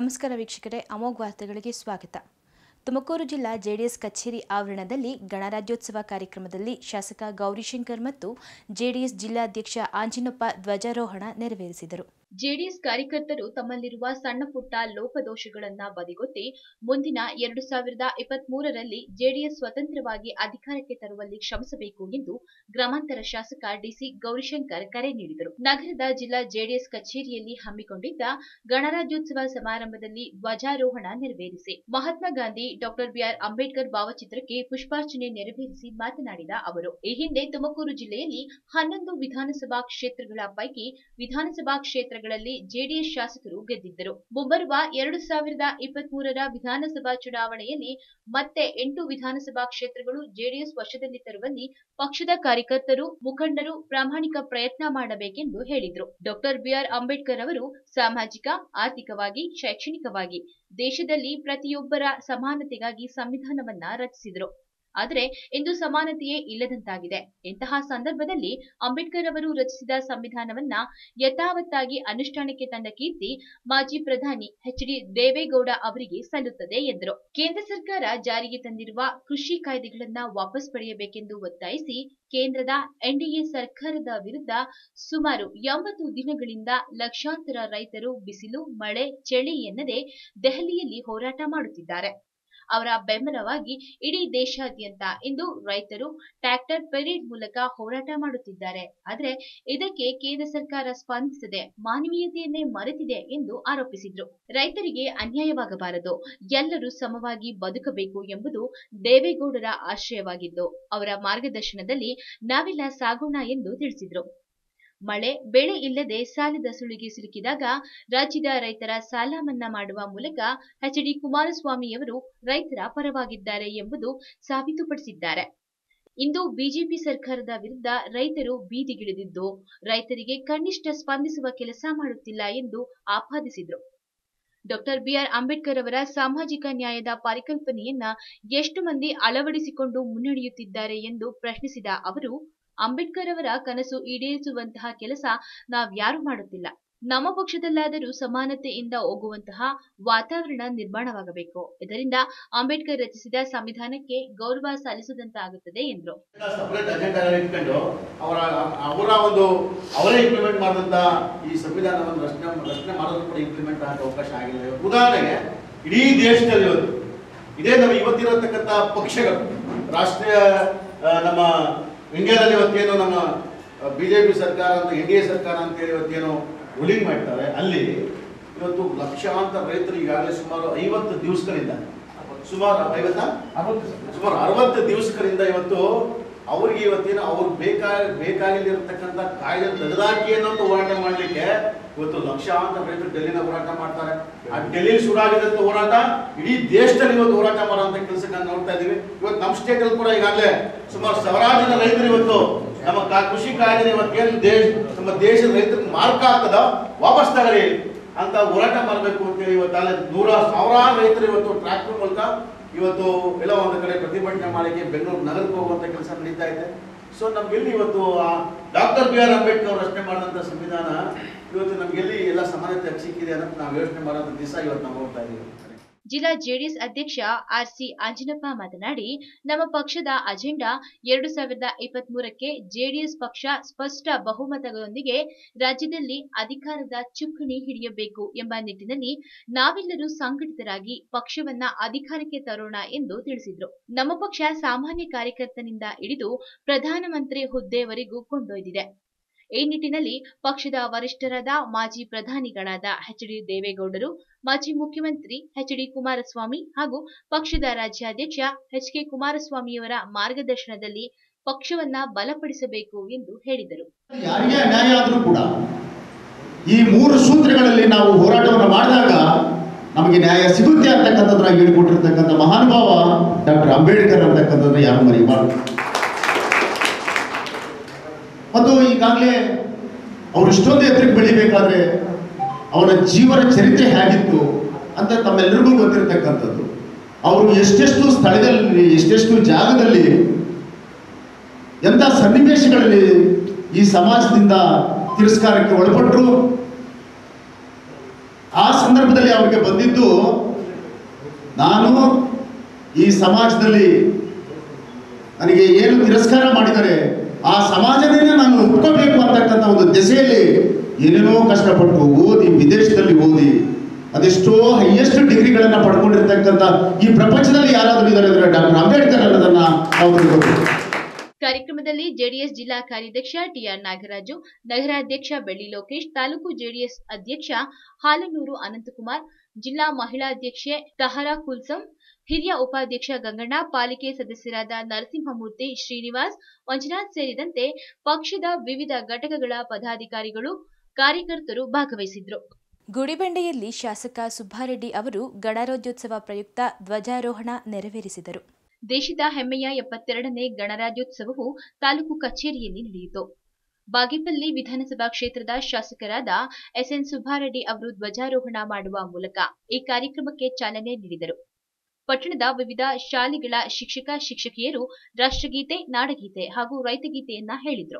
ನಮಸ್ಕಾರ ವೀಕ್ಷಕರೇ ಅಮೋಘ್ ವಾರ್ತೆಗಳಿಗೆ ಸ್ವಾಗತ ತುಮಕೂರು ಜಿಲ್ಲಾ ಜೆಡಿಎಸ್ ಕಚೇರಿ ಆವರಣದಲ್ಲಿ ಗಣರಾಜ್ಯೋತ್ಸವ ಕಾರ್ಯಕ್ರಮದಲ್ಲಿ ಶಾಸಕ ಗೌರಿಶಂಕರ್ ಮತ್ತು ಜೆಡಿಎಸ್ ಜಿಲ್ಲಾಧ್ಯಕ್ಷ ಆಂಜಿನಪ್ಪ ಧ್ವಜಾರೋಹಣ ನೆರವೇರಿಸಿದರು ಜೆಡಿಎಸ್ ಕಾರ್ಯಕರ್ತರು ತಮ್ಮಲ್ಲಿರುವ ಸಣ್ಣ ಪುಟ್ಟ ಲೋಪದೋಷಗಳನ್ನ ಬದಿಗೊತ್ತಿ ಮುಂದಿನ ಎರಡು ಸಾವಿರದ ಇಪ್ಪತ್ತ್ ಮೂರರಲ್ಲಿ ಜೆಡಿಎಸ್ ಸ್ವತಂತ್ರವಾಗಿ ಅಧಿಕಾರಕ್ಕೆ ತರುವಲ್ಲಿ ಶ್ರಮಿಸಬೇಕು ಎಂದು ಗ್ರಾಮಾಂತರ ಶಾಸಕ ಡಿಸಿ ಗೌರಿಶಂಕರ್ ಕರೆ ನೀಡಿದರು ನಗರದ ಜಿಲ್ಲಾ ಜೆಡಿಎಸ್ ಕಚೇರಿಯಲ್ಲಿ ಹಮ್ಮಿಕೊಂಡಿದ್ದ ಗಣರಾಜ್ಯೋತ್ಸವ ಸಮಾರಂಭದಲ್ಲಿ ಧ್ವಜಾರೋಹಣ ನೆರವೇರಿಸಿ ಮಹಾತ್ಮ ಗಾಂಧಿ ಡಾಕ್ಟರ್ ಬಿಆರ್ ಅಂಬೇಡ್ಕರ್ ಭಾವಚಿತ್ರಕ್ಕೆ ಪುಷ್ಪಾರ್ಚನೆ ನೆರವೇರಿಸಿ ಮಾತನಾಡಿದ ಅವರು ಈ ಹಿಂದೆ ತುಮಕೂರು ಜಿಲ್ಲೆಯಲ್ಲಿ ಹನ್ನೊಂದು ವಿಧಾನಸಭಾ ಕ್ಷೇತ್ರಗಳ ಪೈಕಿ ವಿಧಾನಸಭಾ ಕ್ಷೇತ್ರಗಳಲ್ಲಿ ಜೆಡಿಎಸ್ ಶಾಸಕರು ಗೆದ್ದಿದ್ದರು ಮುಂಬರುವ ಎರಡು ಸಾವಿರದ ಇಪ್ಪತ್ತ್ ಮೂರರ ವಿಧಾನಸಭಾ ಚುನಾವಣೆಯಲ್ಲಿ ಮತ್ತೆ ಎಂಟು ವಿಧಾನಸಭಾ ಕ್ಷೇತ್ರಗಳು ಜೆಡಿಎಸ್ ವಶದಲ್ಲಿ ತರುವಲ್ಲಿ ಪಕ್ಷದ ಕಾರ್ಯಕರ್ತರು ಮುಖಂಡರು ಪ್ರಾಮಾಣಿಕ ಪ್ರಯತ್ನ ಮಾಡಬೇಕೆಂದು ಹೇಳಿದರು ಡಾಕ್ಟರ್ ಬಿಆರ್ ಅಂಬೇಡ್ಕರ್ ಅವರು ಸಾಮಾಜಿಕ ಆರ್ಥಿಕವಾಗಿ ಶೈಕ್ಷಣಿಕವಾಗಿ ದೇಶದಲ್ಲಿ ಪ್ರತಿಯೊಬ್ಬರ ಸಮಾನತೆಗಾಗಿ ಸಂವಿಧಾನವನ್ನ ರಚಿಸಿದರು ಆದರೆ ಇಂದು ಸಮಾನತೆಯೇ ಇಲ್ಲದಂತಾಗಿದೆ ಇಂತಹ ಸಂದರ್ಭದಲ್ಲಿ ಅಂಬೇಡ್ಕರ್ ಅವರು ರಚಿಸಿದ ಸಂವಿಧಾನವನ್ನ ಯಥಾವತ್ತಾಗಿ ಅನುಷ್ಠಾನಕ್ಕೆ ತಂದ ಕೀರ್ತಿ ಮಾಜಿ ಪ್ರಧಾನಿ ಎಚ್ ಡಿ ದೇವೇಗೌಡ ಅವರಿಗೆ ಸಲ್ಲುತ್ತದೆ ಎಂದರು ಕೇಂದ್ರ ಸರ್ಕಾರ ಜಾರಿಗೆ ತಂದಿರುವ ಕೃಷಿ ಕಾಯ್ದೆಗಳನ್ನ ವಾಪಸ್ ಪಡೆಯಬೇಕೆಂದು ಒತ್ತಾಯಿಸಿ ಕೇಂದ್ರದ ಎನ್ಡಿಎ ಸರ್ಕಾರದ ವಿರುದ್ಧ ಸುಮಾರು ಎಂಬತ್ತು ದಿನಗಳಿಂದ ಲಕ್ಷಾಂತರ ರೈತರು ಬಿಸಿಲು ಮಳೆ ಚಳಿ ಎನ್ನದೆ ದೆಹಲಿಯಲ್ಲಿ ಹೋರಾಟ ಮಾಡುತ್ತಿದ್ದಾರೆ ಅವರ ಬೆಂಬಲವಾಗಿ ಇಡೀ ದೇಶಾದ್ಯಂತ ಇಂದು ರೈತರು ಟ್ರ್ಯಾಕ್ಟರ್ ಪೆರೇಡ್ ಮೂಲಕ ಹೋರಾಟ ಮಾಡುತ್ತಿದ್ದಾರೆ ಆದರೆ ಇದಕ್ಕೆ ಕೇಂದ್ರ ಸರ್ಕಾರ ಸ್ಪಂದಿಸದೆ ಮಾನವೀಯತೆಯನ್ನೇ ಮರೆತಿದೆ ಎಂದು ಆರೋಪಿಸಿದ್ರು ರೈತರಿಗೆ ಅನ್ಯಾಯವಾಗಬಾರದು ಎಲ್ಲರೂ ಸಮವಾಗಿ ಬದುಕಬೇಕು ಎಂಬುದು ದೇವೇಗೌಡರ ಆಶಯವಾಗಿದ್ದು ಅವರ ಮಾರ್ಗದರ್ಶನದಲ್ಲಿ ನಾವೆಲ್ಲ ಸಾಗೋಣ ಎಂದು ತಿಳಿಸಿದ್ರು ಮಳೆ ಬೆಳೆ ಇಲ್ಲದೆ ಸಾಲದ ಸುಳಿಗೆ ಸಿಲುಕಿದಾಗ ರಾಜ್ಯದ ರೈತರ ಸಾಲ ಮನ್ನಾ ಮಾಡುವ ಮೂಲಕ ಎಚ್ ಡಿ ಕುಮಾರಸ್ವಾಮಿಯವರು ರೈತರ ಪರವಾಗಿದ್ದಾರೆ ಎಂಬುದು ಸಾಬೀತುಪಡಿಸಿದ್ದಾರೆ ಇಂದು ಬಿಜೆಪಿ ಸರ್ಕಾರದ ವಿರುದ್ಧ ರೈತರು ಬೀದಿಗಿಳಿದಿದ್ದು ರೈತರಿಗೆ ಕನಿಷ್ಠ ಸ್ಪಂದಿಸುವ ಕೆಲಸ ಮಾಡುತ್ತಿಲ್ಲ ಎಂದು ಆಪಾದಿಸಿದರು ಡಾಕ್ಟರ್ ಬಿಆರ್ ಅಂಬೇಡ್ಕರ್ ಅವರ ಸಾಮಾಜಿಕ ನ್ಯಾಯದ ಪರಿಕಲ್ಪನೆಯನ್ನ ಎಷ್ಟು ಮಂದಿ ಅಳವಡಿಸಿಕೊಂಡು ಮುನ್ನಡೆಯುತ್ತಿದ್ದಾರೆ ಎಂದು ಪ್ರಶ್ನಿಸಿದ ಅವರು ಅಂಬೇಡ್ಕರ್ ಅವರ ಕನಸು ಈಡೇರಿಸುವಂತಹ ಕೆಲಸ ನಾವ್ಯಾರು ಮಾಡುತ್ತಿಲ್ಲ ನಮ್ಮ ಪಕ್ಷದಲ್ಲಾದರೂ ಸಮಾನತೆಯಿಂದ ಹೋಗುವಂತಹ ವಾತಾವರಣ ನಿರ್ಮಾಣವಾಗಬೇಕು ಇದರಿಂದ ಅಂಬೇಡ್ಕರ್ ರಚಿಸಿದ ಸಂವಿಧಾನಕ್ಕೆ ಗೌರವ ಸಲ್ಲಿಸಿದಂತಾಗುತ್ತದೆ ಎಂದರು ಸಪರೇಟ್ ಅಜೆಂಡಾ ಇಟ್ಕೊಂಡು ಅವರ ಅವರ ಒಂದು ಅವರೇ ಇಂಪ್ಲಿಮೆಂಟ್ ಮಾಡಿದಂತ ಈ ಸಂವಿಧಾನವನ್ನು ರಚನೆ ರಚನೆ ಮಾಡೋದು ಕೂಡ ಇಂಪ್ಲಿಮೆಂಟ್ ಆಗೋ ಅವಕಾಶ ಆಗಿಲ್ಲ ಉದಾಹರಣೆಗೆ ಇಡೀ ದೇಶದಲ್ಲಿ ಇವತ್ತು ಇದೇ ನಮ್ಮ ಇವತ್ತಿರತಕ್ಕಂಥ ಪಕ್ಷಗಳು ರಾಷ್ಟ್ರೀಯ ಆ, ನಮ್ಮ ಇಂಡಿಯಾದಲ್ಲಿ ಇವತ್ತೇನು ನಮ್ಮ ಬಿಜೆಪಿ ಸರ್ಕಾರ ಅಂತ ಎನ್ ಡಿ ಎ ಸರ್ಕಾರ ಅಂತೇಳಿ ಇವತ್ತೇನು ರೂಲಿಂಗ್ ಮಾಡ್ತಾರೆ ಅಲ್ಲಿ ಇವತ್ತು ಲಕ್ಷಾಂತರ ರೈತರು ಈಗಾಗಲೇ ಸುಮಾರು ಐವತ್ತು ದಿವಸಗಳಿಂದ ಸುಮಾರು ಐವತ್ತಾ ಸುಮಾರು ಅರವತ್ತು ದಿವಸಗಳಿಂದ ಇವತ್ತು ಅವ್ರಿಗೆ ಇವತ್ತೇನು ಅವ್ರು ಬೇಕಾ ಬೇಕಾಗಿಲ್ಲಿರತಕ್ಕಂಥ ಕಾಯ್ದೆ ತೆಗೆದಾಕಿ ಅನ್ನೋಂಥ ಹೋರಾಟ ಮಾಡಲಿಕ್ಕೆ ಇವತ್ತು ಲಕ್ಷಾಂತರ ರೈತರು ಡೆಲ್ಲಿನ ಹೋರಾಟ ಮಾಡ್ತಾರೆ ಆ ಡೆಲ್ಲಿ ಶುರುವಾಗಿದ್ದಂಥ ಹೋರಾಟ ಇಡೀ ದೇಶದಲ್ಲಿ ಇವತ್ತು ಹೋರಾಟ ಮಾಡುವಂಥ ಕೆಲಸಗಳನ್ನ ನೋಡ್ತಾ ಇದೀವಿ ಇವತ್ತು ನಮ್ಮ ಸ್ಟೇಟ್ ಅಲ್ಲಿ ಕೂಡ ಈಗಾಗಲೇ ಸುಮಾರು ಸಾವಿರಾರು ಜನ ರೈತರು ಇವತ್ತು ನಮ್ಮ ಕಾ- ಕೃಷಿ ಕಾಯ್ದೆ ಇವತ್ತೇನು ದೇಶ ನಮ್ಮ ದೇಶದ ರೈತರಿಗೆ ಮಾರ್ಕ ಆಗ್ತದ ವಾಪಸ್ ತಗೊಳ್ಳಿ ಅಂತ ಹೋರಾಟ ಮಾಡಬೇಕು ಅಂತೇಳಿ ಇವತ್ತು ಅಲ್ಲೇ ನೂರ ಸಾವಿರಾರು ರೈತರು ಇವತ್ತು ಟ್ರ್ಯಾಕ್ಟರ್ ಮೂಲಕ ಇವತ್ತು ಎಲ್ಲ ಒಂದು ಕಡೆ ಪ್ರತಿಭಟನೆ ಮಾಡಲಿಕ್ಕೆ ಬೆಂಗಳೂರು ನಗರಕ್ಕೆ ಹೋಗುವಂತ ಕೆಲಸ ನಡೀತಾ ಇದೆ ಸೊ ನಮ್ಗೆಲ್ಲಿ ಇವತ್ತು ಡಾಕ್ಟರ್ ಬಿ ಆರ್ ಅಂಬೇಡ್ಕರ್ ಅವರು ರಚನೆ ಮಾಡಿದಂಥ ಸಂವಿಧಾನ ಇವತ್ತು ನಮ್ಗೆಲ್ಲಿ ಎಲ್ಲ ಸಮಾನತೆ ಸಿಕ್ಕಿದೆ ಅನ್ನೋದು ನಾವು ಯೋಚನೆ ಮಾಡೋಂಥ ದಿವಸ ಇವತ್ತು ನಾವು ಹೋಗ್ತಾ ಇದ್ದೀವಿ ಜಿಲ್ಲಾ ಜೆಡಿಎಸ್ ಅಧ್ಯಕ್ಷ ಆರ್ಸಿ ಆಂಜನಪ್ಪ ಮಾತನಾಡಿ ನಮ್ಮ ಪಕ್ಷದ ಅಜೆಂಡಾ ಎರಡು ಸಾವಿರದ ಇಪ್ಪತ್ತ್ ಮೂರಕ್ಕೆ ಜೆಡಿಎಸ್ ಪಕ್ಷ ಸ್ಪಷ್ಟ ಬಹುಮತಗಳೊಂದಿಗೆ ರಾಜ್ಯದಲ್ಲಿ ಅಧಿಕಾರದ ಚುಕ್ಕಾಣಿ ಹಿಡಿಯಬೇಕು ಎಂಬ ನಿಟ್ಟಿನಲ್ಲಿ ನಾವೆಲ್ಲರೂ ಸಂಘಟಿತರಾಗಿ ಪಕ್ಷವನ್ನ ಅಧಿಕಾರಕ್ಕೆ ತರೋಣ ಎಂದು ತಿಳಿಸಿದ್ರು ನಮ್ಮ ಪಕ್ಷ ಸಾಮಾನ್ಯ ಕಾರ್ಯಕರ್ತನಿಂದ ಹಿಡಿದು ಪ್ರಧಾನಮಂತ್ರಿ ಹುದ್ದೆವರೆಗೂ ಕೊಂಡೊಯ್ದಿದೆ ಈ ನಿಟ್ಟಿನಲ್ಲಿ ಪಕ್ಷದ ವರಿಷ್ಠರಾದ ಮಾಜಿ ಪ್ರಧಾನಿಗಳಾದ ಎಚ್ ಡಿ ದೇವೇಗೌಡರು ಮಾಜಿ ಮುಖ್ಯಮಂತ್ರಿ ಎಚ್ ಡಿ ಕುಮಾರಸ್ವಾಮಿ ಹಾಗೂ ಪಕ್ಷದ ರಾಜ್ಯಾಧ್ಯಕ್ಷ ಎಚ್ ಕೆ ಕುಮಾರಸ್ವಾಮಿಯವರ ಮಾರ್ಗದರ್ಶನದಲ್ಲಿ ಪಕ್ಷವನ್ನ ಬಲಪಡಿಸಬೇಕು ಎಂದು ಹೇಳಿದರು ಯಾರಿಗೇ ಅನ್ಯಾಯ ಆದರೂ ಕೂಡ ಈ ಮೂರು ಸೂತ್ರಗಳಲ್ಲಿ ನಾವು ಹೋರಾಟವನ್ನು ಮಾಡಿದಾಗ ನಮಗೆ ನ್ಯಾಯ ಸಿಗುತ್ತೆ ಅಂತಕ್ಕಂಥದ್ದನ್ನ ಹೇಳಿಕೊಟ್ಟಿರ್ತಕ್ಕಂಥ ಮಹಾನುಭಾವ ಡಾಕ್ಟರ್ ಅಂಬೇಡ್ಕರ್ ಅಂತಕ್ಕಂಥದ್ದನ್ನ ಯಾರು ಮರೆಯಬಾರದು ಮತ್ತು ಈಗಾಗಲೇ ಅವರು ಇಷ್ಟೊಂದು ಎತ್ತರಕ್ಕೆ ಬೆಳಿಬೇಕಾದ್ರೆ ಅವನ ಜೀವನ ಚರಿತ್ರೆ ಹೇಗಿತ್ತು ಅಂತ ತಮ್ಮೆಲ್ಲರಿಗೂ ಗೊತ್ತಿರತಕ್ಕಂಥದ್ದು ಅವರು ಎಷ್ಟೆಷ್ಟು ಸ್ಥಳದಲ್ಲಿ ಎಷ್ಟೆಷ್ಟು ಜಾಗದಲ್ಲಿ ಎಂಥ ಸನ್ನಿವೇಶಗಳಲ್ಲಿ ಈ ಸಮಾಜದಿಂದ ತಿರಸ್ಕಾರಕ್ಕೆ ಒಳಪಟ್ಟರು ಆ ಸಂದರ್ಭದಲ್ಲಿ ಅವರಿಗೆ ಬಂದಿದ್ದು ನಾನು ಈ ಸಮಾಜದಲ್ಲಿ ನನಗೆ ಏನು ತಿರಸ್ಕಾರ ಮಾಡಿದರೆ ಆ ಸಮಾಜನೇ ನಾನು ಒಪ್ಕೋಬೇಕು ಅಂತಕ್ಕಂಥ ಒಂದು ದೆಸೆಯಲ್ಲಿ ಏನೇನೋ ಕಷ್ಟಪಟ್ಟು ಓದಿ ವಿದೇಶದಲ್ಲಿ ಓದಿ ಅದೆಷ್ಟೋ ಹೈಯೆಸ್ಟ್ ಡಿಗ್ರಿಗಳನ್ನು ಪಡ್ಕೊಂಡಿರ್ತಕ್ಕಂಥ ಈ ಪ್ರಪಂಚದಲ್ಲಿ ಯಾರಾದರೂ ಇದ್ದಾರೆ ಅಂದರೆ ಡಾಕ್ಟರ್ ಅಂಬೇಡ್ಕರ್ ಅನ್ನೋದನ್ನ ಅವ್ರಿಗೆ ಗೊತ್ತು ಕಾರ್ಯಕ್ರಮದಲ್ಲಿ ಜೆಡಿಎಸ್ ಜಿಲ್ಲಾ ಕಾರ್ಯಾಧ್ಯಕ್ಷ ಟಿಆರ್ ನಾಗರಾಜು ನಗರಾಧ್ಯಕ್ಷ ಬೆಳ್ಳಿ ಲೋಕೇಶ್ ತಾಲೂಕು ಜೆಡಿಎಸ್ ಅಧ್ಯಕ್ಷ ಹಾಲನೂರು ಅನಂತಕುಮಾರ್ ಜಿಲ್ಲಾ ಮಹಿಳಾ ಅಧ್ಯಕ್ಷೆ ತಹರಾ ಕುಲ್ಸಂ ಹಿರಿಯ ಉಪಾಧ್ಯಕ್ಷ ಗಂಗಣ್ಣ ಪಾಲಿಕೆ ಸದಸ್ಯರಾದ ನರಸಿಂಹಮೂರ್ತಿ ಶ್ರೀನಿವಾಸ್ ಮಂಜುನಾಥ್ ಸೇರಿದಂತೆ ಪಕ್ಷದ ವಿವಿಧ ಘಟಕಗಳ ಪದಾಧಿಕಾರಿಗಳು ಕಾರ್ಯಕರ್ತರು ಭಾಗವಹಿಸಿದ್ರು ಗುಡಿಬಂಡೆಯಲ್ಲಿ ಶಾಸಕ ಸುಬ್ಬಾರೆಡ್ಡಿ ಅವರು ಗಣರಾಜ್ಯೋತ್ಸವ ಪ್ರಯುಕ್ತ ಧ್ವಜಾರೋಹಣ ನೆರವೇರಿಸಿದರು ದೇಶದ ಹೆಮ್ಮೆಯ ಎಪ್ಪತ್ತೆರಡನೇ ಗಣರಾಜ್ಯೋತ್ಸವವು ತಾಲೂಕು ಕಚೇರಿಯಲ್ಲಿ ನಡೆಯಿತು ಬಾಗೇಪಲ್ಲಿ ವಿಧಾನಸಭಾ ಕ್ಷೇತ್ರದ ಶಾಸಕರಾದ ಎಸ್ಎನ್ ಸುಬ್ಬಾರೆಡ್ಡಿ ಅವರು ಧ್ವಜಾರೋಹಣ ಮಾಡುವ ಮೂಲಕ ಈ ಕಾರ್ಯಕ್ರಮಕ್ಕೆ ಚಾಲನೆ ನೀಡಿದರು ಪಟ್ಟಣದ ವಿವಿಧ ಶಾಲೆಗಳ ಶಿಕ್ಷಕ ಶಿಕ್ಷಕಿಯರು ರಾಷ್ಟ್ರಗೀತೆ ನಾಡಗೀತೆ ಹಾಗೂ ರೈತಗೀತೆಯನ್ನ ಹೇಳಿದ್ರು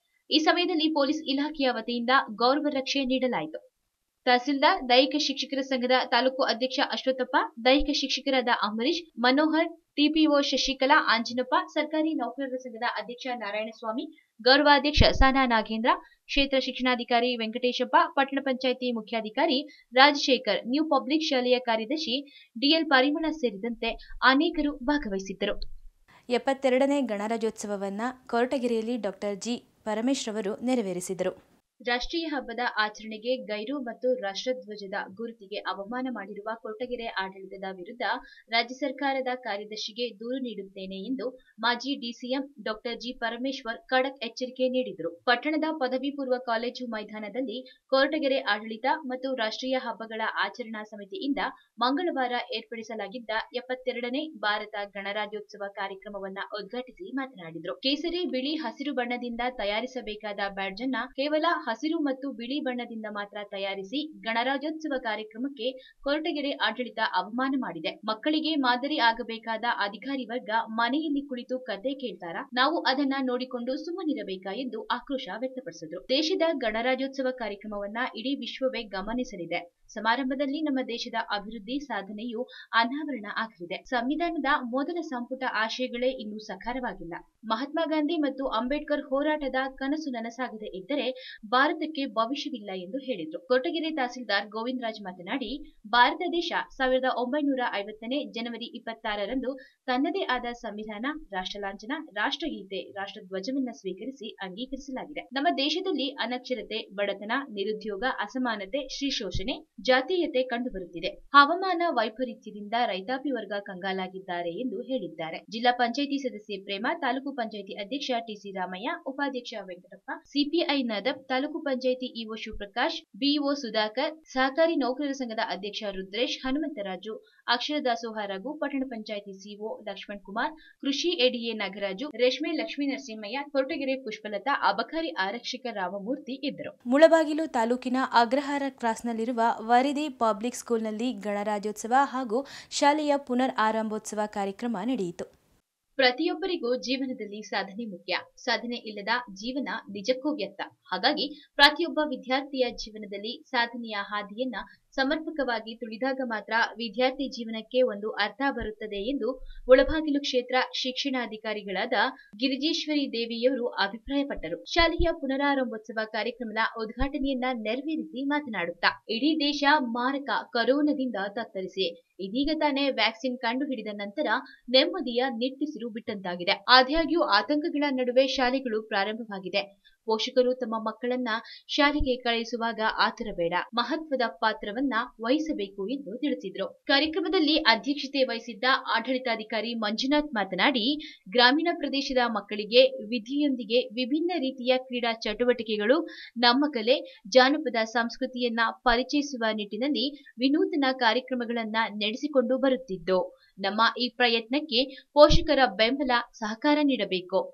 ಈ ಸಮಯದಲ್ಲಿ ಪೊಲೀಸ್ ಇಲಾಖೆಯ ವತಿಯಿಂದ ಗೌರವ ರಕ್ಷೆ ನೀಡಲಾಯಿತು ತಹಸೀಲ್ದಾರ್ ದೈಹಿಕ ಶಿಕ್ಷಕರ ಸಂಘದ ತಾಲೂಕು ಅಧ್ಯಕ್ಷ ಅಶ್ವತ್ಥಪ್ಪ ದೈಹಿಕ ಶಿಕ್ಷಕರಾದ ಅಂಬರೀಶ್ ಮನೋಹರ್ ಟಿಪಿಒ ಶಶಿಕಲಾ ಆಂಜನಪ್ಪ ಸರ್ಕಾರಿ ನೌಕರರ ಸಂಘದ ಅಧ್ಯಕ್ಷ ನಾರಾಯಣಸ್ವಾಮಿ ಗೌರವಾಧ್ಯಕ್ಷ ಸಾನಾ ನಾಗೇಂದ್ರ ಕ್ಷೇತ್ರ ಶಿಕ್ಷಣಾಧಿಕಾರಿ ವೆಂಕಟೇಶಪ್ಪ ಪಟ್ಟಣ ಪಂಚಾಯಿತಿ ಮುಖ್ಯಾಧಿಕಾರಿ ರಾಜಶೇಖರ್ ನ್ಯೂ ಪಬ್ಲಿಕ್ ಶಾಲೆಯ ಕಾರ್ಯದರ್ಶಿ ಡಿಎಲ್ ಪರಿಮಳ ಸೇರಿದಂತೆ ಅನೇಕರು ಭಾಗವಹಿಸಿದ್ದರು ಎಪ್ಪತ್ತೆರಡನೇ ಗಣರಾಜ್ಯೋತ್ಸವವನ್ನ ಕೊರಟಗೆರೆಯಲ್ಲಿ ಡಾಕ್ಟರ್ ಜಿ ಪರಮೇಶ್ ರವರು ನೆರವೇರಿಸಿದರು ರಾಷ್ಟ್ರೀಯ ಹಬ್ಬದ ಆಚರಣೆಗೆ ಗೈರು ಮತ್ತು ರಾಷ್ಟ್ರಧ್ವಜದ ಗುರುತಿಗೆ ಅವಮಾನ ಮಾಡಿರುವ ಕೊರಟಗೆರೆ ಆಡಳಿತದ ವಿರುದ್ಧ ರಾಜ್ಯ ಸರ್ಕಾರದ ಕಾರ್ಯದರ್ಶಿಗೆ ದೂರು ನೀಡುತ್ತೇನೆ ಎಂದು ಮಾಜಿ ಡಿಸಿಎಂ ಡಾಕ್ಟರ್ ಜಿ ಪರಮೇಶ್ವರ್ ಖಡಕ್ ಎಚ್ಚರಿಕೆ ನೀಡಿದರು ಪಟ್ಟಣದ ಪದವಿ ಪೂರ್ವ ಕಾಲೇಜು ಮೈದಾನದಲ್ಲಿ ಕೊರಟಗೆರೆ ಆಡಳಿತ ಮತ್ತು ರಾಷ್ಟ್ರೀಯ ಹಬ್ಬಗಳ ಆಚರಣಾ ಸಮಿತಿಯಿಂದ ಮಂಗಳವಾರ ಏರ್ಪಡಿಸಲಾಗಿದ್ದ ಎಪ್ಪತ್ತೆರಡನೇ ಭಾರತ ಗಣರಾಜ್ಯೋತ್ಸವ ಕಾರ್ಯಕ್ರಮವನ್ನ ಉದ್ಘಾಟಿಸಿ ಮಾತನಾಡಿದರು ಕೇಸರಿ ಬಿಳಿ ಹಸಿರು ಬಣ್ಣದಿಂದ ತಯಾರಿಸಬೇಕಾದ ಬ್ಯಾಡ್ಜ್ ಅನ್ನ ಕೇವಲ ಹಸಿರು ಮತ್ತು ಬಿಳಿ ಬಣ್ಣದಿಂದ ಮಾತ್ರ ತಯಾರಿಸಿ ಗಣರಾಜ್ಯೋತ್ಸವ ಕಾರ್ಯಕ್ರಮಕ್ಕೆ ಕೊರಟಗೆರೆ ಆಡಳಿತ ಅವಮಾನ ಮಾಡಿದೆ ಮಕ್ಕಳಿಗೆ ಮಾದರಿ ಆಗಬೇಕಾದ ಅಧಿಕಾರಿ ವರ್ಗ ಮನೆಯಲ್ಲಿ ಕುಳಿತು ಕತೆ ಕೇಳ್ತಾರಾ ನಾವು ಅದನ್ನ ನೋಡಿಕೊಂಡು ಸುಮ್ಮನಿರಬೇಕಾ ಎಂದು ಆಕ್ರೋಶ ವ್ಯಕ್ತಪಡಿಸಿದ್ರು ದೇಶದ ಗಣರಾಜ್ಯೋತ್ಸವ ಕಾರ್ಯಕ್ರಮವನ್ನ ಇಡೀ ವಿಶ್ವವೇ ಗಮನಿಸಲಿದೆ ಸಮಾರಂಭದಲ್ಲಿ ನಮ್ಮ ದೇಶದ ಅಭಿವೃದ್ಧಿ ಸಾಧನೆಯು ಅನಾವರಣ ಆಗಲಿದೆ ಸಂವಿಧಾನದ ಮೊದಲ ಸಂಪುಟ ಆಶಯಗಳೇ ಇನ್ನೂ ಸಕಾರವಾಗಿಲ್ಲ ಮಹಾತ್ಮ ಗಾಂಧಿ ಮತ್ತು ಅಂಬೇಡ್ಕರ್ ಹೋರಾಟದ ಕನಸು ನನಸಾಗದೆ ಇದ್ದರೆ ಭಾರತಕ್ಕೆ ಭವಿಷ್ಯವಿಲ್ಲ ಎಂದು ಹೇಳಿದ್ರು ಕೊರಟಗೆರೆ ತಹಸೀಲ್ದಾರ್ ಗೋವಿಂದರಾಜ್ ಮಾತನಾಡಿ ಭಾರತ ದೇಶ ಸಾವಿರದ ಒಂಬೈನೂರ ಐವತ್ತನೇ ಜನವರಿ ಇಪ್ಪತ್ತಾರರಂದು ತನ್ನದೇ ಆದ ಸಂವಿಧಾನ ರಾಷ್ಟ್ರ ಲಾಂಛನ ರಾಷ್ಟ್ರಗೀತೆ ರಾಷ್ಟ್ರಧ್ವಜವನ್ನ ಸ್ವೀಕರಿಸಿ ಅಂಗೀಕರಿಸಲಾಗಿದೆ ನಮ್ಮ ದೇಶದಲ್ಲಿ ಅನಕ್ಷರತೆ ಬಡತನ ನಿರುದ್ಯೋಗ ಅಸಮಾನತೆ ಶ್ರೀ ಶೋಷಣೆ ಜಾತೀಯತೆ ಕಂಡುಬರುತ್ತಿದೆ ಹವಾಮಾನ ವೈಪರೀತ್ಯದಿಂದ ರೈತಾಪಿ ವರ್ಗ ಕಂಗಾಲಾಗಿದ್ದಾರೆ ಎಂದು ಹೇಳಿದ್ದಾರೆ ಜಿಲ್ಲಾ ಪಂಚಾಯಿತಿ ಸದಸ್ಯೆ ಪ್ರೇಮ ತಾಲೂಕು ಪಂಚಾಯಿತಿ ಅಧ್ಯಕ್ಷ ಟಿಸಿ ರಾಮಯ್ಯ ಉಪಾಧ್ಯಕ್ಷ ವೆಂಕಟಪ್ಪ ಸಿಪಿಐ ನದಬ್ ತಾಲೂಕು ಪಂಚಾಯಿತಿ ಇಒ ಶಿವಪ್ರಕಾಶ್ ಬಿಇಒ ಸುಧಾಕರ್ ಸಹಕಾರಿ ನೌಕರರ ಸಂಘದ ಅಧ್ಯಕ್ಷ ರುದ್ರೇಶ್ ಹನುಮಂತರಾಜು ಅಕ್ಷರ ದಾಸೋಹ ರಘು ಪಟ್ಟಣ ಪಂಚಾಯಿತಿ ಸಿಒ ಲಕ್ಷ್ಮಣ್ ಕುಮಾರ್ ಕೃಷಿ ಎಡಿಎ ನಾಗರಾಜು ರೇಷ್ಮೆ ಲಕ್ಷ್ಮೀ ನರಸಿಂಹಯ್ಯ ಕೊರಟಗೆರೆ ಪುಷ್ಪಲತಾ ಅಬಕಾರಿ ಆರಕ್ಷಕ ರಾಮಮೂರ್ತಿ ಇದ್ದರು ಮುಳಬಾಗಿಲು ತಾಲೂಕಿನ ಅಗ್ರಹಾರ ಕ್ರಾಸ್ನಲ್ಲಿರುವ ವರಿದಿ ಪಬ್ಲಿಕ್ ಸ್ಕೂಲ್ನಲ್ಲಿ ಗಣರಾಜ್ಯೋತ್ಸವ ಹಾಗೂ ಶಾಲೆಯ ಪುನರ್ ಆರಂಭೋತ್ಸವ ಕಾರ್ಯಕ್ರಮ ನಡೆಯಿತು ಪ್ರತಿಯೊಬ್ಬರಿಗೂ ಜೀವನದಲ್ಲಿ ಸಾಧನೆ ಮುಖ್ಯ ಸಾಧನೆ ಇಲ್ಲದ ಜೀವನ ನಿಜಕ್ಕೂ ವ್ಯರ್ಥ ಹಾಗಾಗಿ ಪ್ರತಿಯೊಬ್ಬ ವಿದ್ಯಾರ್ಥಿಯ ಜೀವನದಲ್ಲಿ ಸಾಧನೆಯ ಹಾದಿಯನ್ನ ಸಮರ್ಪಕವಾಗಿ ತುಳಿದಾಗ ಮಾತ್ರ ವಿದ್ಯಾರ್ಥಿ ಜೀವನಕ್ಕೆ ಒಂದು ಅರ್ಥ ಬರುತ್ತದೆ ಎಂದು ಮುಳಬಾಗಿಲು ಕ್ಷೇತ್ರ ಶಿಕ್ಷಣಾಧಿಕಾರಿಗಳಾದ ಗಿರಿಜೇಶ್ವರಿ ದೇವಿಯವರು ಅಭಿಪ್ರಾಯಪಟ್ಟರು ಶಾಲೆಯ ಪುನರಾರಂಭೋತ್ಸವ ಕಾರ್ಯಕ್ರಮದ ಉದ್ಘಾಟನೆಯನ್ನ ನೆರವೇರಿಸಿ ಮಾತನಾಡುತ್ತಾ ಇಡೀ ದೇಶ ಮಾರಕ ಕರೋನಾದಿಂದ ತತ್ತರಿಸಿ ಇದೀಗ ತಾನೇ ವ್ಯಾಕ್ಸಿನ್ ಕಂಡುಹಿಡಿದ ನಂತರ ನೆಮ್ಮದಿಯ ನಿಟ್ಟುಸಿರು ಬಿಟ್ಟಂತಾಗಿದೆ ಆದಾಗ್ಯೂ ಆತಂಕಗಳ ನಡುವೆ ಶಾಲೆಗಳು ಪ್ರಾರಂಭವಾಗಿದೆ ಪೋಷಕರು ತಮ್ಮ ಮಕ್ಕಳನ್ನ ಶಾಲೆಗೆ ಕಳುಹಿಸುವಾಗ ಆತರ ಬೇಡ ಮಹತ್ವದ ಪಾತ್ರವನ್ನ ವಹಿಸಬೇಕು ಎಂದು ತಿಳಿಸಿದ್ರು ಕಾರ್ಯಕ್ರಮದಲ್ಲಿ ಅಧ್ಯಕ್ಷತೆ ವಹಿಸಿದ್ದ ಆಡಳಿತಾಧಿಕಾರಿ ಮಂಜುನಾಥ್ ಮಾತನಾಡಿ ಗ್ರಾಮೀಣ ಪ್ರದೇಶದ ಮಕ್ಕಳಿಗೆ ವಿಧಿಯೊಂದಿಗೆ ವಿಭಿನ್ನ ರೀತಿಯ ಕ್ರೀಡಾ ಚಟುವಟಿಕೆಗಳು ನಮ್ಮ ಕಲೆ ಜಾನಪದ ಸಂಸ್ಕೃತಿಯನ್ನ ಪರಿಚಯಿಸುವ ನಿಟ್ಟಿನಲ್ಲಿ ವಿನೂತನ ಕಾರ್ಯಕ್ರಮಗಳನ್ನ ನಡೆಸಿಕೊಂಡು ಬರುತ್ತಿದ್ದು ನಮ್ಮ ಈ ಪ್ರಯತ್ನಕ್ಕೆ ಪೋಷಕರ ಬೆಂಬಲ ಸಹಕಾರ ನೀಡಬೇಕು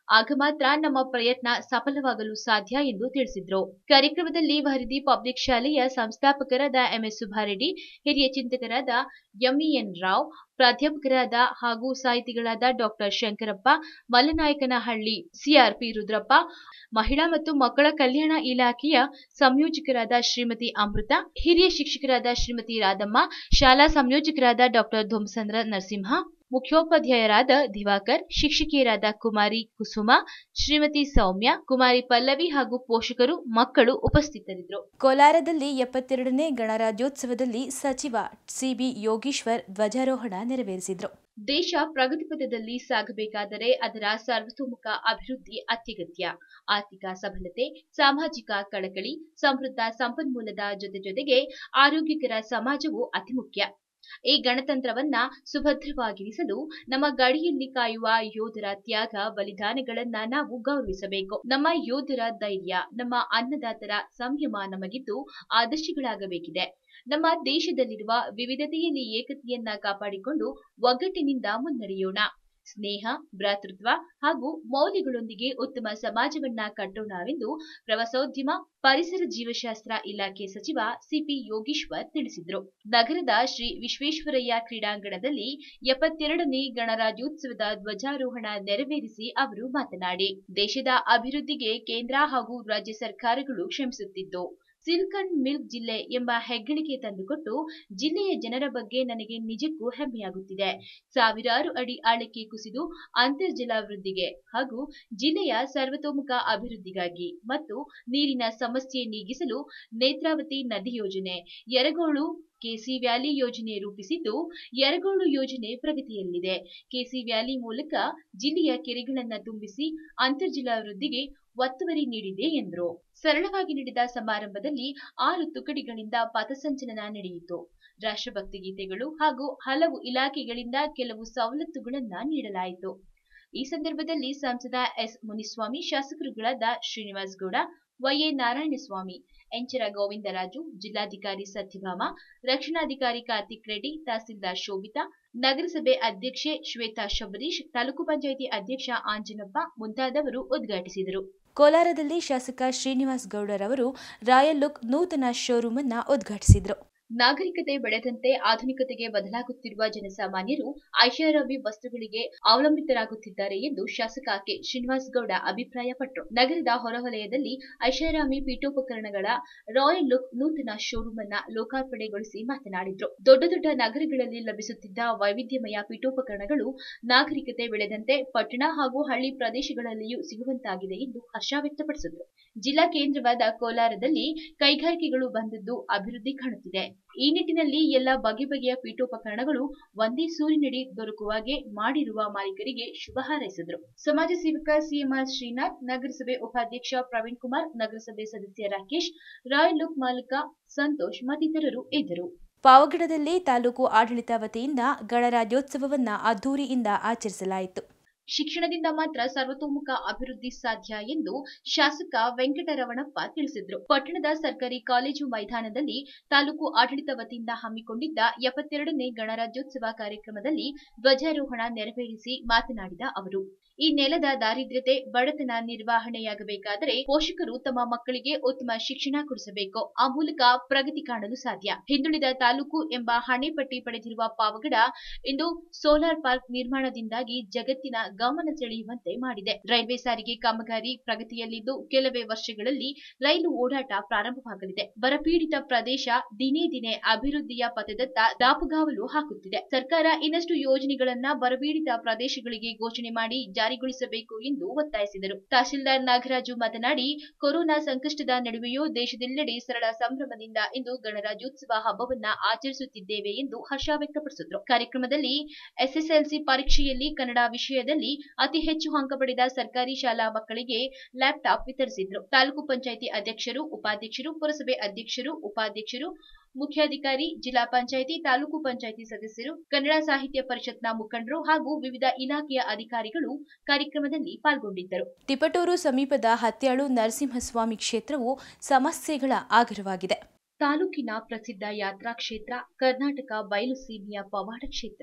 ಆಗ ಮಾತ್ರ ನಮ್ಮ ಪ್ರಯತ್ನ ಸಫಲವಾಗಲು ಸಾಧ್ಯ ಎಂದು ತಿಳಿಸಿದ್ರು ಕಾರ್ಯಕ್ರಮದಲ್ಲಿ ವರದಿ ಪಬ್ಲಿಕ್ ಶಾಲೆಯ ಸಂಸ್ಥಾಪಕರಾದ ಎಂಎಸ್ ಸುಬ್ಬಾರೆಡ್ಡಿ ಹಿರಿಯ ಚಿಂತಕರಾದ ಎಂಇಎನ್ ರಾವ್ ಪ್ರಾಧ್ಯಾಪಕರಾದ ಹಾಗೂ ಸಾಹಿತಿಗಳಾದ ಡಾಕ್ಟರ್ ಶಂಕರಪ್ಪ ಮಲ್ಲನಾಯಕನಹಳ್ಳಿ ಸಿಆರ್ಪಿ ರುದ್ರಪ್ಪ ಮಹಿಳಾ ಮತ್ತು ಮಕ್ಕಳ ಕಲ್ಯಾಣ ಇಲಾಖೆಯ ಸಂಯೋಜಕರಾದ ಶ್ರೀಮತಿ ಅಮೃತ ಹಿರಿಯ ಶಿಕ್ಷಕರಾದ ಶ್ರೀಮತಿ ರಾಧಮ್ಮ ಶಾಲಾ ಸಂಯೋಜಕರಾದ ಡಾಕ್ಟರ್ ಧುಮ್ಸಂದ್ರ ನರಸಿಂಹ ಮುಖ್ಯೋಪಾಧ್ಯಾಯರಾದ ದಿವಾಕರ್ ಶಿಕ್ಷಕಿಯರಾದ ಕುಮಾರಿ ಕುಸುಮ ಶ್ರೀಮತಿ ಸೌಮ್ಯ ಕುಮಾರಿ ಪಲ್ಲವಿ ಹಾಗೂ ಪೋಷಕರು ಮಕ್ಕಳು ಉಪಸ್ಥಿತರಿದ್ದರು ಕೋಲಾರದಲ್ಲಿ ಎಪ್ಪತ್ತೆರಡನೇ ಗಣರಾಜ್ಯೋತ್ಸವದಲ್ಲಿ ಸಚಿವ ಸಿಬಿ ಯೋಗೀಶ್ವರ್ ಧ್ವಜಾರೋಹಣ ನೆರವೇರಿಸಿದರು ದೇಶ ಪ್ರಗತಿಪಥದಲ್ಲಿ ಸಾಗಬೇಕಾದರೆ ಅದರ ಸರ್ವತೋಮುಖ ಅಭಿವೃದ್ಧಿ ಅತ್ಯಗತ್ಯ ಆರ್ಥಿಕ ಸಬಲತೆ ಸಾಮಾಜಿಕ ಕಳಕಳಿ ಸಮೃದ್ಧ ಸಂಪನ್ಮೂಲದ ಜೊತೆ ಜೊತೆಗೆ ಆರೋಗ್ಯಕರ ಸಮಾಜವು ಅತಿ ಮುಖ್ಯ ಈ ಗಣತಂತ್ರವನ್ನ ಸುಭದ್ರವಾಗಿರಿಸಲು ನಮ್ಮ ಗಡಿಯಲ್ಲಿ ಕಾಯುವ ಯೋಧರ ತ್ಯಾಗ ಬಲಿದಾನಗಳನ್ನ ನಾವು ಗೌರವಿಸಬೇಕು ನಮ್ಮ ಯೋಧರ ಧೈರ್ಯ ನಮ್ಮ ಅನ್ನದಾತರ ಸಂಯಮ ನಮಗಿದ್ದು ಆದರ್ಶಗಳಾಗಬೇಕಿದೆ ನಮ್ಮ ದೇಶದಲ್ಲಿರುವ ವಿವಿಧತೆಯಲ್ಲಿ ಏಕತೆಯನ್ನ ಕಾಪಾಡಿಕೊಂಡು ಒಗ್ಗಟ್ಟಿನಿಂದ ಮುನ್ನಡೆಯೋಣ ಸ್ನೇಹ ಭ್ರಾತೃತ್ವ ಹಾಗೂ ಮೌಲ್ಯಗಳೊಂದಿಗೆ ಉತ್ತಮ ಸಮಾಜವನ್ನ ಕಟ್ಟೋಣವೆಂದು ಪ್ರವಾಸೋದ್ಯಮ ಪರಿಸರ ಜೀವಶಾಸ್ತ್ರ ಇಲಾಖೆ ಸಚಿವ ಸಿಪಿ ಯೋಗೀಶ್ವರ್ ತಿಳಿಸಿದರು ನಗರದ ಶ್ರೀ ವಿಶ್ವೇಶ್ವರಯ್ಯ ಕ್ರೀಡಾಂಗಣದಲ್ಲಿ ಎಪ್ಪತ್ತೆರಡನೇ ಗಣರಾಜ್ಯೋತ್ಸವದ ಧ್ವಜಾರೋಹಣ ನೆರವೇರಿಸಿ ಅವರು ಮಾತನಾಡಿ ದೇಶದ ಅಭಿವೃದ್ಧಿಗೆ ಕೇಂದ್ರ ಹಾಗೂ ರಾಜ್ಯ ಸರ್ಕಾರಗಳು ಶ್ರಮಿಸುತ್ತಿದ್ದು ಸಿಲ್ಕ್ ಅಂಡ್ ಮಿಲ್ಕ್ ಜಿಲ್ಲೆ ಎಂಬ ಹೆಗ್ಗಳಿಕೆ ತಂದುಕೊಟ್ಟು ಜಿಲ್ಲೆಯ ಜನರ ಬಗ್ಗೆ ನನಗೆ ನಿಜಕ್ಕೂ ಹೆಮ್ಮೆಯಾಗುತ್ತಿದೆ ಸಾವಿರಾರು ಅಡಿ ಆಳಕ್ಕೆ ಕುಸಿದು ಅಂತರ್ಜಲ ವೃದ್ಧಿಗೆ ಹಾಗೂ ಜಿಲ್ಲೆಯ ಸರ್ವತೋಮುಖ ಅಭಿವೃದ್ಧಿಗಾಗಿ ಮತ್ತು ನೀರಿನ ಸಮಸ್ಯೆ ನೀಗಿಸಲು ನೇತ್ರಾವತಿ ನದಿ ಯೋಜನೆ ಯರಗೋಳು ಕೆಸಿ ವ್ಯಾಲಿ ಯೋಜನೆ ರೂಪಿಸಿದ್ದು ಯರಗೋಳು ಯೋಜನೆ ಪ್ರಗತಿಯಲ್ಲಿದೆ ಕೆಸಿ ವ್ಯಾಲಿ ಮೂಲಕ ಜಿಲ್ಲೆಯ ಕೆರೆಗಳನ್ನ ತುಂಬಿಸಿ ಅಂತರ್ಜಲ ವೃದ್ಧಿಗೆ ಒತ್ತುವರಿ ನೀಡಿದೆ ಎಂದರು ಸರಳವಾಗಿ ನಡೆದ ಸಮಾರಂಭದಲ್ಲಿ ಆರು ತುಕಡಿಗಳಿಂದ ಪಥಸಂಚಲನ ನಡೆಯಿತು ರಾಷ್ಟ್ರಭಕ್ತಿ ಗೀತೆಗಳು ಹಾಗೂ ಹಲವು ಇಲಾಖೆಗಳಿಂದ ಕೆಲವು ಸವಲತ್ತುಗಳನ್ನ ನೀಡಲಾಯಿತು ಈ ಸಂದರ್ಭದಲ್ಲಿ ಸಂಸದ ಎಸ್ ಮುನಿಸ್ವಾಮಿ ಶಾಸಕರುಗಳಾದ ಶ್ರೀನಿವಾಸ್ ಗೌಡ ವೈಎ ನಾರಾಯಣಸ್ವಾಮಿ ಎಂಚರ ಗೋವಿಂದರಾಜು ಜಿಲ್ಲಾಧಿಕಾರಿ ಸತ್ಯಭಾಮ ರಕ್ಷಣಾಧಿಕಾರಿ ಕಾರ್ತಿಕ್ ರೆಡ್ಡಿ ತಹಸೀಲ್ದಾರ್ ಶೋಭಿತಾ ನಗರಸಭೆ ಅಧ್ಯಕ್ಷೆ ಶ್ವೇತಾ ಶಬರೀಶ್ ತಾಲೂಕು ಪಂಚಾಯಿತಿ ಅಧ್ಯಕ್ಷ ಆಂಜನಪ್ಪ ಮುಂತಾದವರು ಉದ್ಘಾಟಿಸಿದರು ಕೋಲಾರದಲ್ಲಿ ಶಾಸಕ ಶ್ರೀನಿವಾಸ್ ಗೌಡರವರು ರಾಯಲ್ ಲುಕ್ ನೂತನ ಶೋರೂಮ್ ಅನ್ನ ಉದ್ಘಾಟಿಸಿದರು ನಾಗರಿಕತೆ ಬೆಳೆದಂತೆ ಆಧುನಿಕತೆಗೆ ಬದಲಾಗುತ್ತಿರುವ ಜನಸಾಮಾನ್ಯರು ಐಷಾರಾಮಿ ವಸ್ತುಗಳಿಗೆ ಅವಲಂಬಿತರಾಗುತ್ತಿದ್ದಾರೆ ಎಂದು ಶಾಸಕ ಕೆ ಶ್ರೀನಿವಾಸ್ ಗೌಡ ಅಭಿಪ್ರಾಯಪಟ್ಟರು ನಗರದ ಹೊರವಲಯದಲ್ಲಿ ಐಷಾರಾಮಿ ಪೀಠೋಪಕರಣಗಳ ರಾಯಲ್ ಲುಕ್ ನೂತನ ಶೋರೂಮ್ ಅನ್ನ ಲೋಕಾರ್ಪಣೆಗೊಳಿಸಿ ಮಾತನಾಡಿದ್ರು ದೊಡ್ಡ ದೊಡ್ಡ ನಗರಗಳಲ್ಲಿ ಲಭಿಸುತ್ತಿದ್ದ ವೈವಿಧ್ಯಮಯ ಪೀಠೋಪಕರಣಗಳು ನಾಗರಿಕತೆ ಬೆಳೆದಂತೆ ಪಟ್ಟಣ ಹಾಗೂ ಹಳ್ಳಿ ಪ್ರದೇಶಗಳಲ್ಲಿಯೂ ಸಿಗುವಂತಾಗಿದೆ ಎಂದು ಹರ್ಷ ವ್ಯಕ್ತಪಡಿಸಿದ್ರು ಜಿಲ್ಲಾ ಕೇಂದ್ರವಾದ ಕೋಲಾರದಲ್ಲಿ ಕೈಗಾರಿಕೆಗಳು ಬಂದದ್ದು ಅಭಿವೃದ್ಧಿ ಕಾಣುತ್ತಿದೆ ಈ ನಿಟ್ಟಿನಲ್ಲಿ ಎಲ್ಲ ಬಗೆ ಬಗೆಯ ಪೀಠೋಪಕರಣಗಳು ಒಂದೇ ಸೂರಿನಡಿ ದೊರಕುವಾಗೆ ಮಾಡಿರುವ ಮಾಲೀಕರಿಗೆ ಶುಭ ಹಾರೈಸಿದರು ಸಮಾಜ ಸೇವಕ ಸಿಎಂಆರ್ ಶ್ರೀನಾಥ್ ನಗರಸಭೆ ಉಪಾಧ್ಯಕ್ಷ ಪ್ರವೀಣ್ ಕುಮಾರ್ ನಗರಸಭೆ ಸದಸ್ಯ ರಾಕೇಶ್ ರಾಯಲ್ ಲುಕ್ ಮಾಲಕ ಸಂತೋಷ್ ಮತ್ತಿತರರು ಇದ್ದರು ಪಾವಗಡದಲ್ಲಿ ತಾಲೂಕು ಆಡಳಿತ ವತಿಯಿಂದ ಗಣರಾಜ್ಯೋತ್ಸವವನ್ನ ಅದ್ದೂರಿಯಿಂದ ಆಚರಿಸಲಾಯಿತು ಶಿಕ್ಷಣದಿಂದ ಮಾತ್ರ ಸರ್ವತೋಮುಖ ಅಭಿವೃದ್ಧಿ ಸಾಧ್ಯ ಎಂದು ಶಾಸಕ ವೆಂಕಟರಮಣಪ್ಪ ತಿಳಿಸಿದ್ರು ಪಟ್ಟಣದ ಸರ್ಕಾರಿ ಕಾಲೇಜು ಮೈದಾನದಲ್ಲಿ ತಾಲೂಕು ಆಡಳಿತ ವತಿಯಿಂದ ಹಮ್ಮಿಕೊಂಡಿದ್ದ ಎಪ್ಪತ್ತೆರಡನೇ ಗಣರಾಜ್ಯೋತ್ಸವ ಕಾರ್ಯಕ್ರಮದಲ್ಲಿ ಧ್ವಜಾರೋಹಣ ನೆರವೇರಿಸಿ ಮಾತನಾಡಿದ ಅವರು ಈ ನೆಲದ ದಾರಿದ್ರ್ಯತೆ ಬಡತನ ನಿರ್ವಹಣೆಯಾಗಬೇಕಾದರೆ ಪೋಷಕರು ತಮ್ಮ ಮಕ್ಕಳಿಗೆ ಉತ್ತಮ ಶಿಕ್ಷಣ ಕೊಡಿಸಬೇಕು ಆ ಮೂಲಕ ಪ್ರಗತಿ ಕಾಣಲು ಸಾಧ್ಯ ಹಿಂದುಳಿದ ತಾಲೂಕು ಎಂಬ ಹಣೆಪಟ್ಟಿ ಪಡೆದಿರುವ ಪಾವಗಡ ಇಂದು ಸೋಲಾರ್ ಪಾರ್ಕ್ ನಿರ್ಮಾಣದಿಂದಾಗಿ ಜಗತ್ತಿನ ಗಮನ ಸೆಳೆಯುವಂತೆ ಮಾಡಿದೆ ರೈಲ್ವೆ ಸಾರಿಗೆ ಕಾಮಗಾರಿ ಪ್ರಗತಿಯಲ್ಲಿದ್ದು ಕೆಲವೇ ವರ್ಷಗಳಲ್ಲಿ ರೈಲು ಓಡಾಟ ಪ್ರಾರಂಭವಾಗಲಿದೆ ಬರಪೀಡಿತ ಪ್ರದೇಶ ದಿನೇ ದಿನೇ ಅಭಿವೃದ್ಧಿಯ ಪಥದತ್ತ ದಾಪುಗಾವಲು ಹಾಕುತ್ತಿದೆ ಸರ್ಕಾರ ಇನ್ನಷ್ಟು ಯೋಜನೆಗಳನ್ನ ಬರಪೀಡಿತ ಪ್ರದೇಶಗಳಿಗೆ ಘೋಷಣೆ ಮಾಡಿ ಜಾರಿಗೊಳಿಸಬೇಕು ಎಂದು ಒತ್ತಾಯಿಸಿದರು ತಹಶೀಲ್ದಾರ್ ನಾಗರಾಜು ಮಾತನಾಡಿ ಕೊರೋನಾ ಸಂಕಷ್ಟದ ನಡುವೆಯೂ ದೇಶದೆಲ್ಲೆಡೆ ಸರಳ ಸಂಭ್ರಮದಿಂದ ಇಂದು ಗಣರಾಜ್ಯೋತ್ಸವ ಹಬ್ಬವನ್ನ ಆಚರಿಸುತ್ತಿದ್ದೇವೆ ಎಂದು ಹರ್ಷ ವ್ಯಕ್ತಪಡಿಸಿದರು ಕಾರ್ಯಕ್ರಮದಲ್ಲಿ ಎಸ್ಎಸ್ಎಲ್ಸಿ ಪರೀಕ್ಷೆಯಲ್ಲಿ ಕನ್ನಡ ವಿಷಯದಲ್ಲಿ ಅತಿ ಹೆಚ್ಚು ಅಂಕ ಪಡೆದ ಸರ್ಕಾರಿ ಶಾಲಾ ಮಕ್ಕಳಿಗೆ ಲ್ಯಾಪ್ಟಾಪ್ ವಿತರಿಸಿದ್ರು ತಾಲೂಕು ಪಂಚಾಯಿತಿ ಅಧ್ಯಕ್ಷರು ಉಪಾಧ್ಯಕ್ಷರು ಪುರಸಭೆ ಅಧ್ಯಕ್ಷರು ಉಪಾಧ್ಯಕ್ಷರು ಮುಖ್ಯಾಧಿಕಾರಿ ಜಿಲ್ಲಾ ಪಂಚಾಯಿತಿ ತಾಲೂಕು ಪಂಚಾಯಿತಿ ಸದಸ್ಯರು ಕನ್ನಡ ಸಾಹಿತ್ಯ ಪರಿಷತ್ನ ಮುಖಂಡರು ಹಾಗೂ ವಿವಿಧ ಇಲಾಖೆಯ ಅಧಿಕಾರಿಗಳು ಕಾರ್ಯಕ್ರಮದಲ್ಲಿ ಪಾಲ್ಗೊಂಡಿದ್ದರು ತಿಪಟೂರು ಸಮೀಪದ ಹತ್ಯಾಳು ನರಸಿಂಹಸ್ವಾಮಿ ಕ್ಷೇತ್ರವು ಸಮಸ್ಯೆಗಳ ಆಗರವಾಗಿದೆ ತಾಲೂಕಿನ ಪ್ರಸಿದ್ಧ ಯಾತ್ರಾ ಕ್ಷೇತ್ರ ಕರ್ನಾಟಕ ಬಯಲು ಸೀಮೆಯ ಪವಾಡ ಕ್ಷೇತ್ರ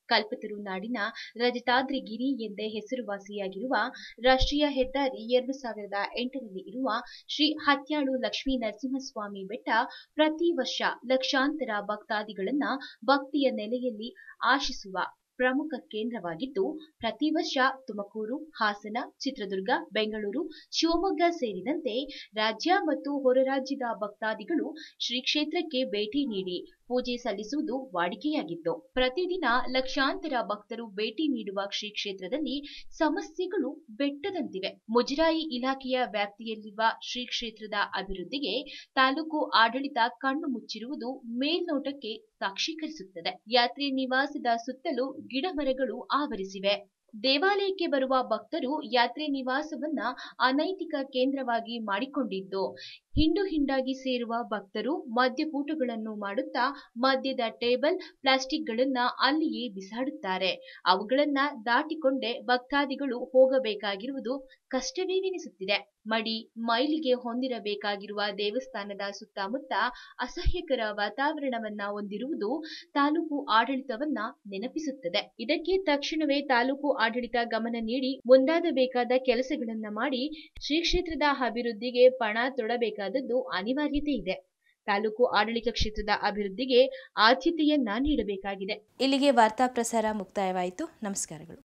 ಕಲ್ಪತರು ನಾಡಿನ ರಜತಾದ್ರಿಗಿರಿ ಎಂದೇ ಹೆಸರುವಾಸಿಯಾಗಿರುವ ರಾಷ್ಟ್ರೀಯ ಹೆದ್ದಾರಿ ಎರಡು ಸಾವಿರದ ಎಂಟರಲ್ಲಿ ಇರುವ ಶ್ರೀ ಹತ್ಯಾಳು ಲಕ್ಷ್ಮೀ ನರಸಿಂಹಸ್ವಾಮಿ ಬೆಟ್ಟ ಪ್ರತಿ ವರ್ಷ ಲಕ್ಷಾಂತರ ಭಕ್ತಾದಿಗಳನ್ನ ಭಕ್ತಿಯ ನೆಲೆಯಲ್ಲಿ ಆಶಿಸುವ ಪ್ರಮುಖ ಕೇಂದ್ರವಾಗಿದ್ದು ಪ್ರತಿ ವರ್ಷ ತುಮಕೂರು ಹಾಸನ ಚಿತ್ರದುರ್ಗ ಬೆಂಗಳೂರು ಶಿವಮೊಗ್ಗ ಸೇರಿದಂತೆ ರಾಜ್ಯ ಮತ್ತು ಹೊರ ರಾಜ್ಯದ ಭಕ್ತಾದಿಗಳು ಶ್ರೀ ಕ್ಷೇತ್ರಕ್ಕೆ ಭೇಟಿ ನೀಡಿ ಪೂಜೆ ಸಲ್ಲಿಸುವುದು ವಾಡಿಕೆಯಾಗಿತ್ತು ಪ್ರತಿದಿನ ಲಕ್ಷಾಂತರ ಭಕ್ತರು ಭೇಟಿ ನೀಡುವ ಶ್ರೀ ಕ್ಷೇತ್ರದಲ್ಲಿ ಸಮಸ್ಯೆಗಳು ಬೆಟ್ಟದಂತಿವೆ ಮುಜರಾಯಿ ಇಲಾಖೆಯ ವ್ಯಾಪ್ತಿಯಲ್ಲಿರುವ ಶ್ರೀ ಕ್ಷೇತ್ರದ ಅಭಿವೃದ್ಧಿಗೆ ತಾಲೂಕು ಆಡಳಿತ ಕಣ್ಣು ಮುಚ್ಚಿರುವುದು ಮೇಲ್ನೋಟಕ್ಕೆ ಸಾಕ್ಷೀಕರಿಸುತ್ತದೆ ಯಾತ್ರಿ ನಿವಾಸದ ಸುತ್ತಲೂ ಗಿಡಮರಗಳು ಆವರಿಸಿವೆ ದೇವಾಲಯಕ್ಕೆ ಬರುವ ಭಕ್ತರು ಯಾತ್ರೆ ನಿವಾಸವನ್ನ ಅನೈತಿಕ ಕೇಂದ್ರವಾಗಿ ಮಾಡಿಕೊಂಡಿದ್ದು ಹಿಂಡು ಹಿಂಡಾಗಿ ಸೇರುವ ಭಕ್ತರು ಮದ್ಯಕೂಟಗಳನ್ನು ಮಾಡುತ್ತಾ ಮದ್ಯದ ಟೇಬಲ್ ಪ್ಲಾಸ್ಟಿಕ್ಗಳನ್ನ ಅಲ್ಲಿಯೇ ಬಿಸಾಡುತ್ತಾರೆ ಅವುಗಳನ್ನ ದಾಟಿಕೊಂಡೇ ಭಕ್ತಾದಿಗಳು ಹೋಗಬೇಕಾಗಿರುವುದು ಕಷ್ಟವೇವೆನಿಸುತ್ತಿದೆ ಮಡಿ ಮೈಲಿಗೆ ಹೊಂದಿರಬೇಕಾಗಿರುವ ದೇವಸ್ಥಾನದ ಸುತ್ತಮುತ್ತ ಅಸಹ್ಯಕರ ವಾತಾವರಣವನ್ನ ಹೊಂದಿರುವುದು ತಾಲೂಕು ಆಡಳಿತವನ್ನ ನೆನಪಿಸುತ್ತದೆ ಇದಕ್ಕೆ ತಕ್ಷಣವೇ ತಾಲೂಕು ಆಡಳಿತ ಗಮನ ನೀಡಿ ಮುಂದಾಗಬೇಕಾದ ಕೆಲಸಗಳನ್ನ ಮಾಡಿ ಶ್ರೀ ಕ್ಷೇತ್ರದ ಅಭಿವೃದ್ಧಿಗೆ ಪಣ ತೊಡಬೇಕಾದದ್ದು ಅನಿವಾರ್ಯತೆ ಇದೆ ತಾಲೂಕು ಆಡಳಿತ ಕ್ಷೇತ್ರದ ಅಭಿವೃದ್ಧಿಗೆ ಆದ್ಯತೆಯನ್ನ ನೀಡಬೇಕಾಗಿದೆ ಇಲ್ಲಿಗೆ ವಾರ್ತಾ ಪ್ರಸಾರ ಮುಕ್ತಾಯವಾಯಿತು ನಮಸ್ಕಾರಗಳು